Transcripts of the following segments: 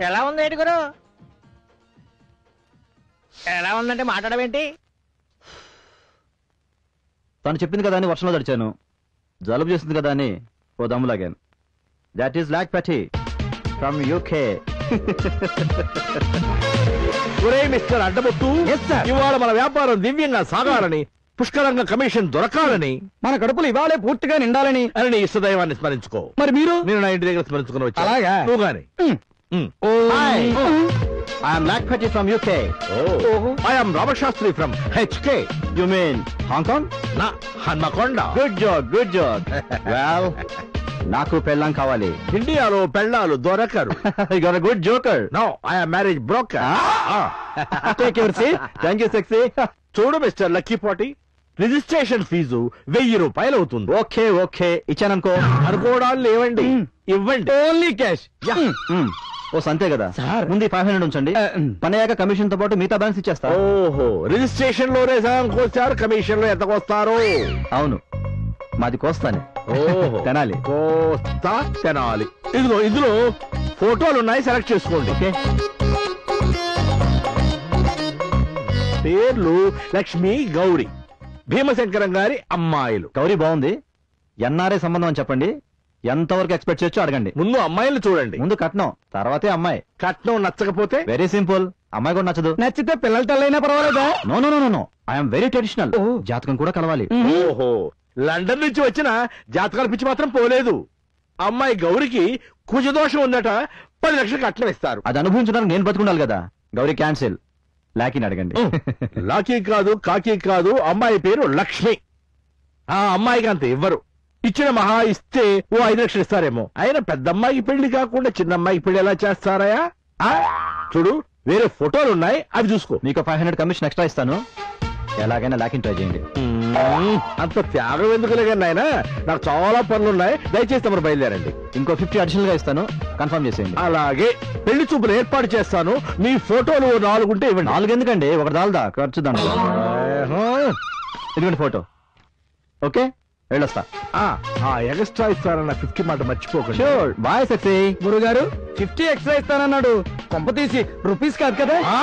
ఎలా ఉంది ఏంటి గురు ఎలా ఉందంటే మాట్లాడవేంటి తను చెప్పింది కదా అని వర్షంలో తడిచాను జలుబు చేసింది కదా అని ఓ దమ్ము లాగాను that is Lakhpati from UK ఒరే మిస్టర్ అడ్డబొట్టు ఇవాళ మన వ్యాపారం దివ్యంగా సాగాలని పుష్కలంగా కమిషన్ దొరకాలని మన కడుపులు ఇవాళే పూర్తిగా నిండాలని అని నీ ఇష్టదైవాన్ని స్మరించుకో మరి మీరు నేను నా ఇంటి దగ్గర స్మరించుకుని వచ్చా అలాగా? నువ్వు గాని hi I'm Lakhpati from UK I'm Ramashastri from HK you mean Hong నా Hanamkonda good job good job well నాకు పెళ్ళాం కావాలి ఇండియాలో పెళ్ళాలు దొరకరు you good joker no I'm marriage broker take your seat thank you sexy చూడు mister lucky Pati registration fee వెయ్యి రూపాయలు అవుతుంది ఓకే ఓకే ఇచ్చాననుకో అనుకోవడాలు లేవండి ఇవ్వండి ఓన్లీ క్యాష్ మ్మ్. ఓ సంతే కదా సార్. ముందు ఫైవ్ హండ్రెడ్ ఉంచండి ఆ, మ్. పని అయ్యాక కమిషన్ తో పాటు మిగతా బ్యాలెన్స్ ఇచ్చేస్తా ఓహో రిజిస్ట్రేషన్ లోనే సగం కోస్తారు కమిషన్ లో ఎంత కోస్తారు అవును మాది కోస్తానే ఓహో తెనాలి కోస్తా తెనాలి ఇదిగో ఇందులో ఫోటోలు ఉన్నాయి సెలెక్ట్ చేసుకోండి ఓకే పేర్లు లక్ష్మి గౌరి భీమశంకరం గారి అమ్మాయిలు గౌరీ బాగుంది ఎన్ఆర్ఐ సంబంధం అని చెప్పండి ఎంతవరకు ఎక్స్పెక్ట్ చేయొచ్చు అడగండి ముందు అమ్మాయిలు చూడండి ముందు కట్నం తర్వాతే అమ్మాయి కట్నం నచ్చకపోతే వెరీ సింపుల్ అమ్మాయి కూడా నచ్చదు నచ్చితే పిల్లల తల్లైనా పర్వాలేదా no no no no I'm very traditional ఓ. జాతకం కూడా కలవాలి ఓహో లండన్ నుంచి వచ్చిన జాతకాల పిచ్చి మాత్రం పోలేదు అమ్మాయి గౌరికి కుజదోషం ఉందట పది లక్షలు కట్నం ఇస్తారు అది అనుభవించడానికి నేను బతుకుండాలి కదా గౌరీ క్యాన్సిల్ లాకిన్ అడగండి లాకీ కాదు కాకి కాదు అమ్మాయి పేరు లక్ష్మి ఆ అమ్మాయికి అంత ఇవ్వరు ఇచ్చిన మహా ఇస్తే ఓ ఐదు లక్షలు ఇస్తారేమో అయినా పెద్ద అమ్మాయికి పెళ్లి కాకుండా చిన్న అమ్మాయికి పెళ్లి ఎలా చేస్తారయా ఆ? చూడు వేరే ఫోటోలు ఉన్నాయి అవి చూసుకో మీకు ఫైవ్ హండ్రెడ్ కమిషన్ ఎక్స్ట్రా ఇస్తాను ఎలాగైనా లాకిన్ ట్రై చేయండి మ్మ్. అంత త్యాగం ఎందుకులే కానీ నాయన నాకు చాలా పనులు ఉన్నాయి దయచేసి తమరు బయలుదేరండి ఇంకో ఫిఫ్టీ అడిషనల్ గా ఇస్తాను కన్ఫర్మ్ చేసేయండి అలాగే పెళ్లి చూపులు ఏర్పాటు చేస్తాను మీ ఫోటోలు ఓ నాలుగు ఉంటే ఇవ్వండి నాలుగు ఎందుకండి ఒక దాల్దా ఖర్చు దాంట్లో ఆహా. ఇదిగోండి ఫోటో ఓకే వెళ్ళొస్తా ఆ, ఆ ఎక్స్ట్రా ఇస్తారన్న ఫిఫ్టీ మాట మర్చిపోకండి షూర్ బాయ్ సెక్సీ గురుగారు ఫిఫ్టీ ఎక్స్ట్రా ఇస్తానన్నాడు కొంప తీసి రూపీస్ కాదు కదా ఆ?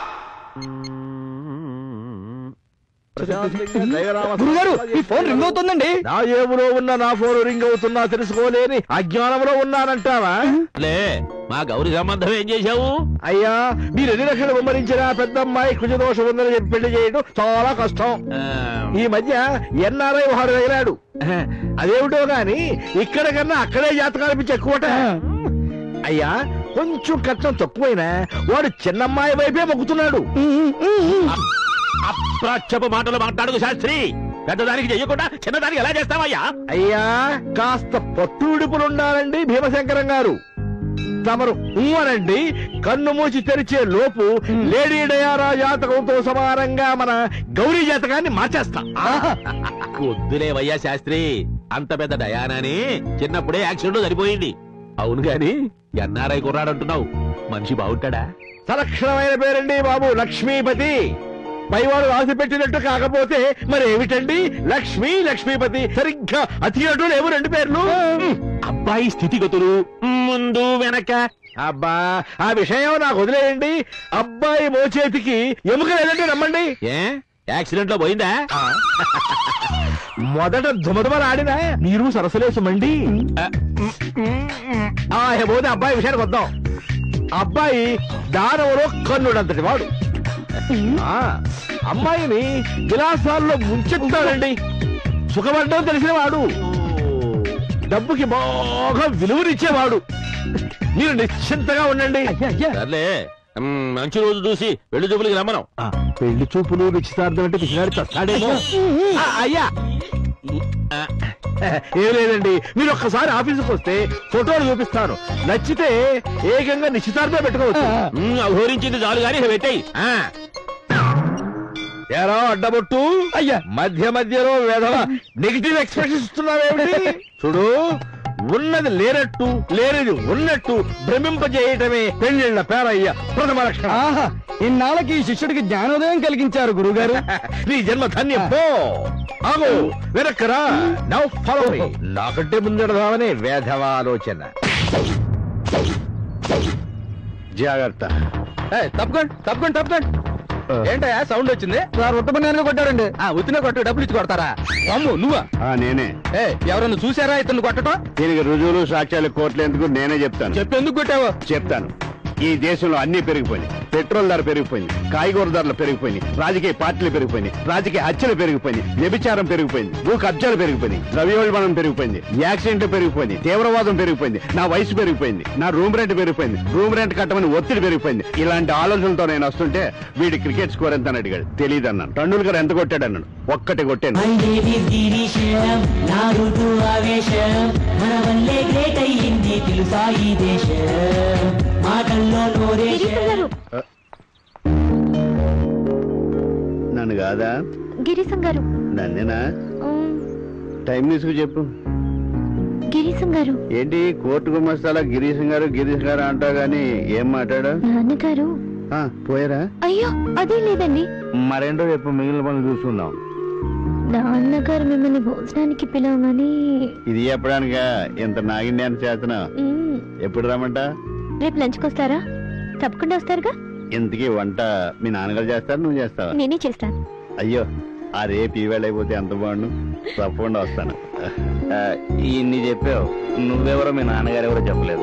గురుగారు ఈ ఫోన్ రింగ్ అవుతుందండి నా ఏములో ఉన్న నా ఫోన్ రింగ్ అవుతున్నా తెలుసుకోలేని అజ్ఞానంలో ఉన్నానంటావా లే మా గౌరి సంబంధం ఏం చేశావు అయ్యా మీరు ఎన్ని లక్షలు విమరించినా పెద్ద అమ్మాయి కుజదోషం ఉందని చెప్పి పెళ్లి చేయడం చాలా కష్టం ఆ, ఈ మధ్య ఎన్ఆర్ఐ వాడు తగిలాడు అదేమిటో గాని ఇక్కడ కన్నా అక్కడే జాతకాలు పిచ్చి ఎక్కువట అయ్యా కొంచెం కష్టం తక్కువైనా వాడు చిన్నమ్మాయి వైపే మొక్కుతున్నాడు అప్రాచ్యపు మాటలు మాట్లాడుకు శాస్త్రి పెద్దదానికి చెయ్యకుండా చిన్నదానికి ఎలా చేస్తావయ్యా అయ్యా కాస్త పట్టు విడుపులుండాలండి భీమశంకరం గారు తమరు ఊ అనండి కన్ను మూసి తెరిచే లోపు లేడీ డయారా జాతకంతో సమానంగా మన గౌరీ జాతకాన్ని మార్చేస్తా వద్దులేవయ్యా శాస్త్రి అంత పెద్ద డయానాని చిన్నప్పుడే యాక్సిడెంట్ సరిపోయింది అవును గాని ఎన్ఆర్ఐ కుర్రాడంటున్నావు మనిషి బాగుంటాడా సలక్షణమైన పేరండి బాబు లక్ష్మీపతి పైవాడు రాసి పెట్టినట్టు కాకపోతే మరి ఏమిటండి లక్ష్మీ లక్ష్మీపతి సరిగ్గా అతి అటు లేవు రెండు పేర్లు అబ్బాయి స్థితిగతులు ముందు వెనక అబ్బా ఆ విషయం నాకు వదిలేయండి అబ్బాయి మోచేతికి ఎముక లేదంటే నమ్మండి ఏ యాక్సిడెంట్ లో పోయిందా మొదట దుమదుమలాడినా మీరు సరసలేసమండి ఆ పోతే అబ్బాయి విషయానికి వద్దాం అబ్బాయి దానవలో కన్నుడంతటి వాడు ఆ, అమ్మాయిని విలాసాల్లో ముంచెత్తాడండి సుఖపడ్డం తెలిసిన వాడు డబ్బుకి బాగా విలువనిచ్చేవాడు మీరు నిశ్చింతగా ఉండండి సర్లే మ్, మంచి రోజు చూసి పెళ్లి చూపులకి రమ్మను ఆ, పెళ్లి చూపులు నిశ్చితార్థం అంటే పిచ్చినాడు చస్తాడేమో ఆ, అయ్యా ఆ, ఏం లేదండి మీరు ఒక్కసారి ఆఫీసుకు వస్తే ఫోటోలు చూపిస్తాను నచ్చితే ఏకంగా నిశ్చితార్థం పెట్టుకోవచ్చు మ్, అఘోరించింది చాలు గాని ఇక పెట్టేయ్ ఆ ఎరా అడ్డబొట్టు అయ్యా మధ్య మధ్యలో వేధవ నెగిటివ్ ఎక్స్ప్రెషన్ ఇస్తున్నావేమిటి చూడు ఉన్నది లేనట్టు లేనిది ఉన్నట్టు భ్రమింపజేయటమే పెళ్ళిళ్ళ పేరయ్య ప్రథమ లక్షణం ఆహా ఇన్నాళ్ళకి ఈ శిష్యుడికి జ్ఞానోదయం కలిగించారు గురుగారు నీ జన్మ ధన్యం పో ఆగు వెనక్కరా నౌ ఫాలో మీ నాకంటే ముందెడదామనే వేధవ ఆలోచన జాగ్రత్త ఏయ్, తప్పుకోండి తప్పుకోండి తప్పుకోండి ఆ. ఏంటయ్యా సౌండ్ వచ్చింది సార్ ఉత్తమని కొట్టాడండి ఆ ఉత్తిన కొట్టు డబ్బులు ఇచ్చి కొడతారా అమ్ము నువ్వా ఆ, నేనే ఏ ఎవరన్నా చూసారా ఇతను కొట్టడం దీనికి రుజువులు సాక్ష్యాలు కోర్టులు ఎందుకు నేనే చెప్తాను చెప్పేందుకు కొట్టావు చెప్తాను ఈ దేశంలో అన్ని పెరిగిపోయినాయి పెట్రోల్ ధర పెరిగిపోయింది కాయగూర ధరలు పెరిగిపోయినాయి రాజకీయ పార్టీలు పెరిగిపోయినాయి రాజకీయ హత్యలు పెరిగిపోయినాయి వ్యభిచారం పెరిగిపోయింది భూ కబ్జాలు పెరిగిపోయినాయి ద్రవ్యోల్బణం పెరిగిపోయింది యాక్సిడెంట్ పెరిగిపోయింది తీవ్రవాదం పెరిగిపోయింది నా వయసు పెరిగిపోయింది నా రూమ్ రెంట్ పెరిగిపోయింది రూమ్ రెంట్ కట్టమని ఒత్తిడి పెరిగిపోయింది ఇలాంటి ఆలోచనలతో నేను వస్తుంటే వీడి క్రికెట్ స్కోర్ ఎంత అని అడిగాడు తెలియదు అన్నాను టండూల్కర్ ఎంత కొట్టాడు అన్నాడు ఒక్కటి కొట్టాను అయ్యేది గిరీశం నారుడు ఆవేశం మన వల్లే గ్రేట్ అయ్యింది తెలుసా ఈ దేశం మాటల్లో నోరేశం నన్ను కాదా గిరీశం గారు నన్నేనా ఉమ్, టైం తీసుకు చెప్పు గిరీశం గారు ఏంటి కోర్టు గుమస్తాల గిరీశం గారు గిరీష్ గారు అంటావు గాని ఏం మాట్లాడా నాన్నగారు ఆ, పోయారా అయ్యో అదే లేదండి మరేంటో చెప్పు మిగిలిన పనులు చూసుకుందాం నాన్నగారు మిమ్మల్ని భోజనానికి పిలవమని ఇది చెప్పడానిక ఇంత నాగిన్యాన్ని చేస్తున్నావు ఉమ్, ఎప్పుడు రమ్మంట రేపు లంచ్కి వస్తారా తప్పకుండా వస్తారుగా ఇంతకీ వంట మీ నాన్నగారు చేస్తారు నువ్వు చేస్తావా నేనే చేస్తాను అయ్యో ఆ రేపు ఈవేళ అయిపోతే ఎంత బాగుండు తప్పకుండా వస్తాను ఇన్ని చెప్పావు నువ్వెవరో మీ నాన్నగారు ఎవరో చెప్పలేదు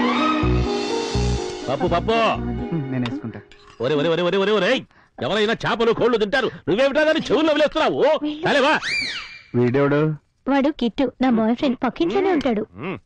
పప్పు పప్పు నేను వేసుకుంటా ఒరే ఒరే ఒరే ఒరే ఒరే ఒరే ఎవరైనా చేపలు కోళ్లు తింటారు నువ్వేమిటా దాన్ని చెవుల్లో వదిలేస్తున్నావు సరేవా వీడెవడు వాడు కిట్టు నా బాయ్ ఫ్రెండ్ పక్కింట్లోనే ఉంటాడు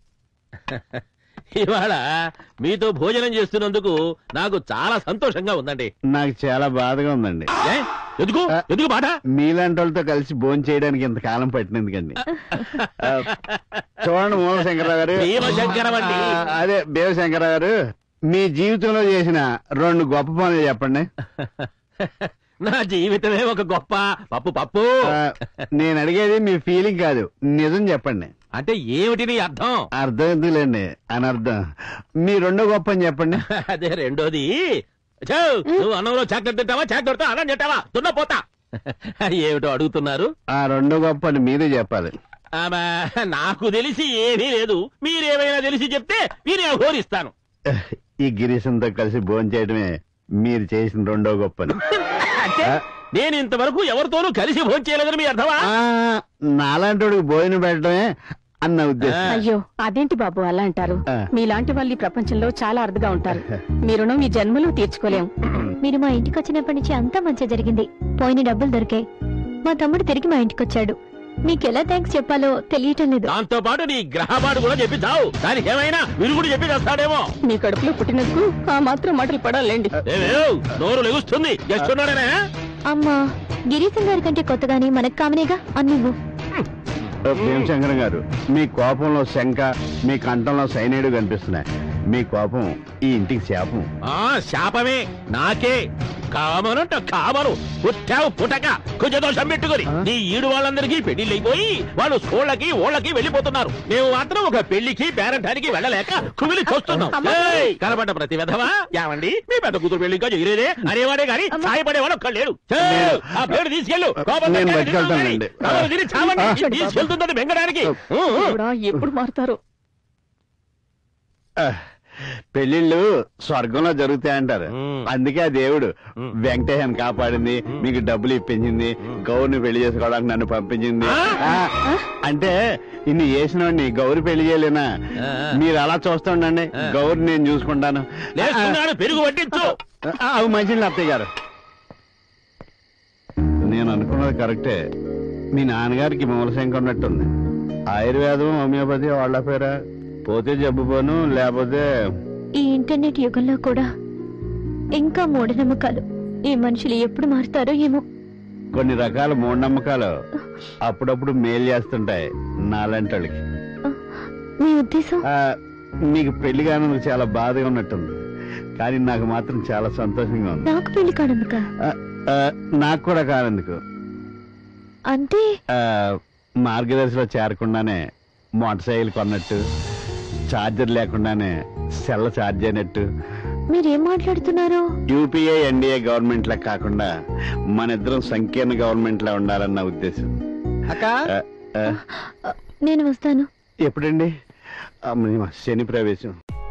ఇవాళ మీతో భోజనం చేస్తున్నందుకు నాకు చాలా సంతోషంగా ఉందండి నాకు చాలా బాధగా ఉందండి ఏ? ఎందుకు ఎందుకు బాధ మీలాంటి వాళ్ళతో కలిసి భోజనం చేయడానికి ఇంత కాలం పట్టినందుకండి ఆ, చూడండి మూలశంకరరావు గారు భీమశంకరం అండి. ఆ, అదే భీమశంకరరావు గారు మీ జీవితంలో చేసిన రెండు గొప్ప పనులు చెప్పండి నా జీవితమే ఒక గొప్ప పప్పు పప్పు ఆ, నేను అడిగేది మీ ఫీలింగ్ కాదు నిజం చెప్పండి అంటే ఏమిటి నీ అర్థం అర్థం ఎందుకులేండి అనర్థం మీ రెండో గొప్ప అని చెప్పండి అదే రెండోది ఛో, నువ్వు అన్నంలో చాక్లెట్ తింటావా చాక్లెట్తో అన్నం తింటావా దున్నపోతా ఏమిటో అడుగుతున్నారు ఆ రెండో గొప్ప అని మీరే చెప్పాలి ఆమా, నాకు తెలిసి ఏమీ లేదు మీరేమైనా తెలిసి చెప్తే మీరే ఘోరిస్తాను ఈ గిరీశంతో కలిసి భోజనం చేయడమే మీరు చేసిన రెండో గొప్పని అంటే నేను ఇంతవరకు ఎవరితోనూ కలిసి భోజనం చేయలేదని మీ అర్థమా ఆ, నాలాంటి వాడికి భోజనం పెట్టడమే అన్న ఉద్దేశం అయ్యో అదేంటి బాబు అలా అంటారు ఆ. మీలాంటి వాళ్ళు ఈ ప్రపంచంలో చాలా అరుదుగా ఉంటారు మీ రుణం మీ జన్మలో తీర్చుకోలేం మీరు మా ఇంటికి వచ్చినప్పటి నుంచి అంతా మంచి జరిగింది పోయిన డబ్బులు దొరికాయి మా తమ్ముడు తిరిగి మా ఇంటికి వచ్చాడు మీకు ఎలా థ్యాంక్స్ చెప్పాలో తెలియటం లేదు దాంతో పాటు నీ గ్రహపాటు కూడా చెప్పి చావు దానికి ఏమైనా మీరు కూడా చెప్పి చేస్తాడేమో మీ కడుపులో పుట్టినందుకు ఆ మాత్రం మాటలు పడాలండి ఏమేవ్, నోరు లెగుస్తుంది చేస్తున్నాడనే అమ్మా గిరీశం గారి కంటే కొత్తగానే మనకు కామనేగా అన్నివ్వు భీమశంకరం గారు మీ కోపంలో శంక మీ కంఠంలో సైనైడ్ కనిపిస్తున్నాయి మీ కోపం ఈ ఇంటికి శాపం ఆ శాపమే నాకే కామనంట కామను పుట్టావు పుటక కుజదోషం పెట్టుకొని నీ ఈడు వాళ్ళందరికీ పెళ్లిళ్ళు అయిపోయి వాళ్ళు స్కూళ్ళకి ఓళ్ళకి వెళ్ళిపోతున్నారు మేము మాత్రం ఒక పెళ్లికి పేరంటానికి వెళ్ళలేక కుమిలి చూస్తున్నాం ఏయ్, కనబడ్డ ప్రతి విధవా ఏమండి మీ పెద్ద కూతురు పెళ్లి ఇంకా చేయలేదే అనేవాడే గాని సాయపడేవాడు ఒక్కడు లేడు ఏయ్, ఆ పేరు తీసుకెళ్ళు కోపంతో నేను కేకలు పట్టుకెళ్తానండి. తిన్నావు కానీ, తిని చావండి. తీసుకెళ్తుందని బెంగడానికి ఊ, ఊ. దేవుడా, ఎప్పుడు మారుతారు ఆ, పెళ్లిళ్ళు స్వర్గంలో జరుగుతాయంటారు మ్మ్. అందుకే ఆ దేవుడు మ్మ్. వెంకటేశన్ కాపాడింది మీకు డబ్బులు ఇప్పించింది గౌరిని పెళ్లి చేసుకోవడానికి నన్ను పంపించింది ఆ? ఆ, అంటే ఇన్ని చేసినోడిని గౌరి పెళ్లి చేయలేనా ఆ. మీరు అలా చూస్తుండండి ఆ. గౌరి నేను చూసుకుంటాను లేస్తున్నాడు పెరుగు పట్టించు ఆ, అవి మంచిది అత్తయ్య గారు నేను అనుకున్నది కరెక్టే మీ నాన్నగారికి మూలశంక ఉన్నట్టుంది ఆయుర్వేదం హోమియోపతి వాళ్ళ పేరా పోతే జబ్బు పోను లేకపోతే ఈ ఇంటర్నెట్ యుగంలో కూడా ఇంకా మూఢనమ్మకాలు ఈ మనుషులు ఎప్పుడు మారుతారో ఏమో కొన్ని రకాల మూఢనమ్మకాలు అప్పుడప్పుడు మేలు చేస్తుంటాయి నాలాంటి వాళ్ళకి మీ ఉద్దేశం ఆ, మీకు పెళ్లి కానందుకు చాలా బాధగా ఉన్నట్టుంది కానీ నాకు మాత్రం చాలా సంతోషంగా ఉంది నాకు పెళ్లి కానందుక ఆ, ఆ, నాకు కూడా కానందుకు అంటే ఆ, మార్గదర్శిలో చేరకుండానే మోటార్ సైకిల్ కొన్నట్టు ఛార్జర్ లేకుండానే సెల్ ఛార్జ్ అయినట్టు మీరేం మాట్లాడుతున్నారు యూపీఏ ఎన్డీఏ గవర్నమెంట్ లా కాకుండా మన ఇద్దరం సంకీర్ణ గవర్నమెంట్ లా ఉండాలన్న ఉద్దేశం అక్క ఆ, ఆ, నేను వస్తాను ఎప్పుడండి అమ్మని శని ప్రవేశం